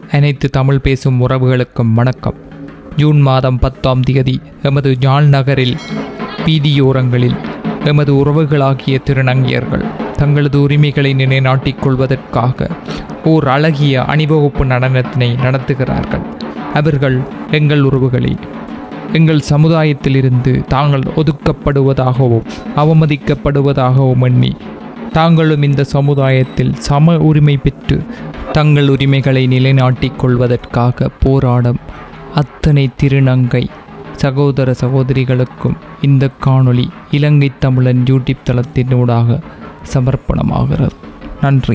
அனைத்து தமிழ் பேசும் உறவுகளுக்கும் வணக்கம் ஜூன் மாதம் பத்தாம் தேதி எமது யாழ் நகரில் வீதியோரங்களில் எமது உறவுகளாகிய திருநங்கையர்கள் தங்களது உரிமைகளை நிலைநாட்டிக் கொள்வதற்காக ஓர் அழகிய அணிவகுப்பு நடனத்தினை நடத்துகிறார்கள் அவர்கள் எங்கள் உறவுகளை எங்கள் சமுதாயத்திலிருந்து தாங்கள் ஒதுக்கப்படுவதாகவும் அவமதிக்கப்படுவதாகவும் எண்ணி தாங்களும் இந்த சமுதாயத்தில் சம உரிமை பெற்று தங்கள் உரிமைகளை நிலைநாட்டிக் கொள்வதற்காக போராடும் அத்தனை திருநங்கை சகோதர சகோதரிகளுக்கும் இந்த காணொளி இலங்கை தமிழன் யூடியூப் தளத்தினூடாக சமர்ப்பணமாகிறது நன்றி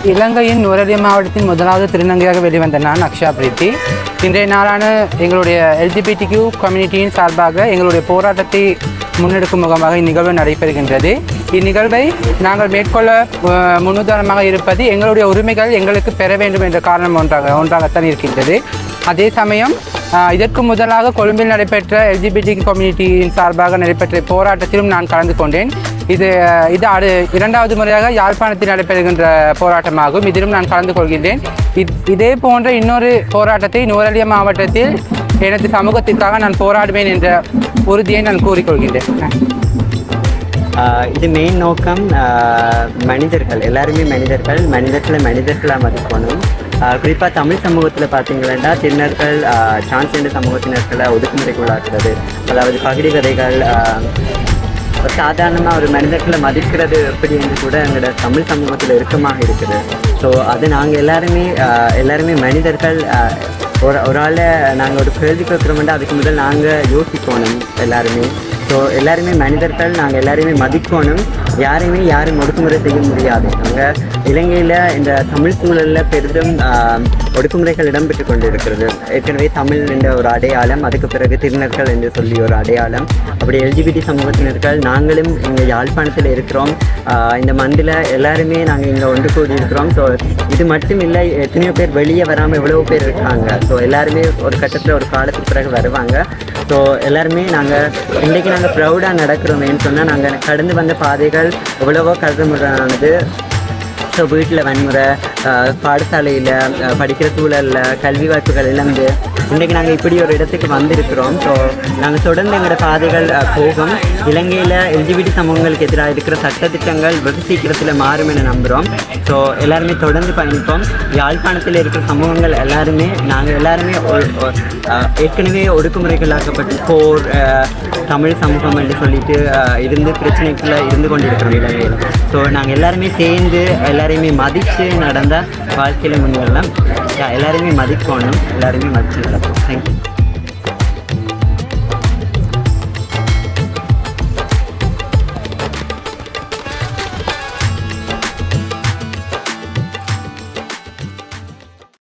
இலங்கையின் நுவரெலியா மாவட்டத்தின் முதலாவது திருநங்கையாக வெளிவந்த நான் அக்ஷயா பிரீத்தி இன்றைய நாளான எங்களுடைய எல்ஜிபிடி கியூ கம்யூனிட்டியின் சார்பாக எங்களுடைய போராட்டத்தை முன்னெடுக்கும் முகமாக இந்நிகழ்வு நடைபெறுகின்றது இந்நிகழ்வை நாங்கள் மேற்கொள்ள அஹ், முன்னுதாரணமாக இருப்பது எங்களுடைய உரிமைகள் எங்களுக்கு பெற வேண்டும் என்ற காரணம் ஒன்றாக ஒன்றாகத்தான் இருக்கின்றது அதே சமயம் ஆஹ் இதற்கு முதலாக கொழும்பில் நடைபெற்ற எல்ஜிபிடி கம்யூனிட்டியின் சார்பாக நடைபெற்ற போராட்டத்திலும் நான் கலந்து கொண்டேன் இது இது அடு இரண்டாவது முறையாக யாழ்ப்பாணத்தில் நடைபெறுகின்ற போராட்டமாகும் இதிலும் நான் கலந்து கொள்கின்றேன் இத்- இதே போன்ற இன்னொரு போராட்டத்தை நூரலியா மாவட்டத்தில் எனது சமூகத்திற்காக நான் போராடுவேன் என்ற உறுதியை நான் கூறிக்கொள்கின்றேன் ஆஹ் இது மெயின் நோக்கம் ஆஹ் மனிதர்கள் எல்லாருமே மனிதர்கள் மனிதர்களை மனிதர்களாக மதிக்கணும் குறிப்பாக தமிழ் சமூகத்தில் பார்த்தீங்கன்னா திருநர்கள் டிரான்ஸ்ஜெண்டர் சமூகத்தினர்களை ஒதுக்குமுறைக்குள்ளாக்குறது அதாவது பகுதி விதைகள் சாதாரணமாக ஒரு மனிதர்களை மதிக்கிறது எப்படி என்று கூட எங்களோட தமிழ் சமூகத்தில் இறுக்கமாக இருக்குது ஸோ அது நாங்கள் எல்லாருமே ஆஹ் எல்லாருமே மனிதர்கள் ஆஹ் ஒரு ஒரு ஆளை நாங்கள் ஒரு கேள்வி கேட்குறோம்னா அதுக்கு முதல் நாங்கள் யோசிக்கணும் எல்லாருமே ஸோ எல்லாருமே மனிதர்கள் நாங்கள் எல்லாருமே மதிக்கணும் யாரையுமே யாரும் ஒடுக்குமுறை செய்ய முடியாது நாங்கள் இலங்கையில் இந்த தமிழ் சூழலில் பெரிதும் ஆஹ், ஒடுக்குமுறைகள் இடம்பெற்று கொண்டு இருக்கிறது ஏற்கனவே தமிழ் என்ற ஒரு அடையாளம் அதுக்கு பிறகு திருநர்கள் என்று சொல்லி ஒரு அடையாளம் அப்படி எல்ஜிபிடி சமூகத்தினர்கள் நாங்களும் இங்கே யாழ்ப்பாணத்தில் இருக்கிறோம் ஆஹ், இந்த மந்தில் எல்லாருமே நாங்கள் இங்கே ஒன்று கூடி இருக்கிறோம் ஸோ இது மட்டும் இல்லை எத்தனையோ பேர் வெளியே வராமல் எவ்வளோ பேர் இருக்காங்க ஸோ எல்லாருமே ஒரு கட்டத்தில் ஒரு காலத்துக்கு பிறகு வருவாங்க ஸோ எல்லாருமே நாங்கள் இன்றைக்கி நாங்கள் ப்ரௌடாக நடக்கிறோமேன்னு சொன்னால் நாங்கள் கடந்து வந்த பாதைகள் எவ்வளவோ கருதுமுறையானது ஸோ வீட்டில் வன்முறை பாடசாலையில் படிக்கிற சூழலில் கல்வி வாய்ப்புகள் இழந்து இன்றைக்கு நாங்கள் இப்படி ஒரு இடத்துக்கு வந்திருக்கிறோம் ஸோ நாங்கள் தொடர்ந்து எங்களோட பாதைகள் அஹ், போகும் இலங்கையில் எல்ஜிபிடி சமூகங்களுக்கு எதிராக இருக்கிற சட்டத்திட்டங்கள் வெகு சீக்கிரத்தில் மாறும் என நம்புகிறோம் ஸோ எல்லாருமே தொடர்ந்து பயணிப்போம் யாழ்ப்பாணத்தில் இருக்கிற சமூகங்கள் எல்லாருமே நாங்கள் எல்லாருமே ஒரு- ஒரு, அஹ், ஏற்கனவே ஒடுக்குமுறைகளாக்கப்பட்டு போர் அஹ், தமிழ் சமூகம் என்று சொல்லிட்டு அஹ், இருந்து பிரச்சனைக்குள்ள இருந்து கொண்டிருக்கிறோம் இலங்கையில் ஸோ நாங்கள் எல்லாருமே சேர்ந்து எல்லாரையுமே மதித்து நடந்தால் வாழ்க்கையில் முன்னேறலாம் எல்லாருமே மதிக்கணும் எல்லாருமே மதித்து நடப்போம் தேங்க்யூ